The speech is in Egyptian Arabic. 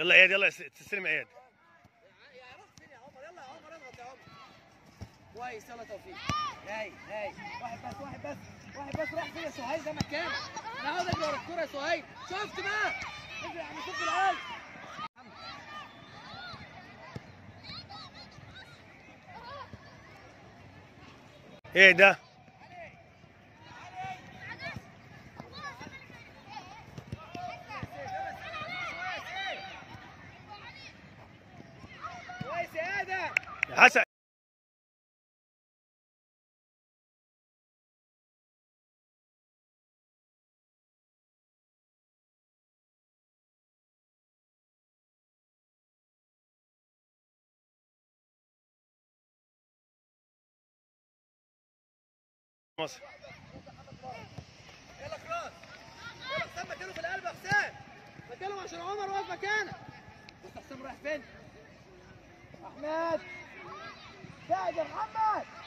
يلا عياد يلا تستلم عياد يا روح فين يا عمر يلا يا عمر اضغط يا عمر كويس يلا توفيق هاي هاي واحد بس واحد بس واحد بس راح فين يا سهيل ده مكانك انا عاوز اجري ورا الكوره يا سهيل شفت بقى اجري يا عم شوف العيال ايه ده كويس يا ادم يا حسن مصر يلا كراس يلا حسام مكانه في القلب يا حسام مكانه عشان عمر واقف مكانك بص حسام رايح فين احمد ساعد يا محمد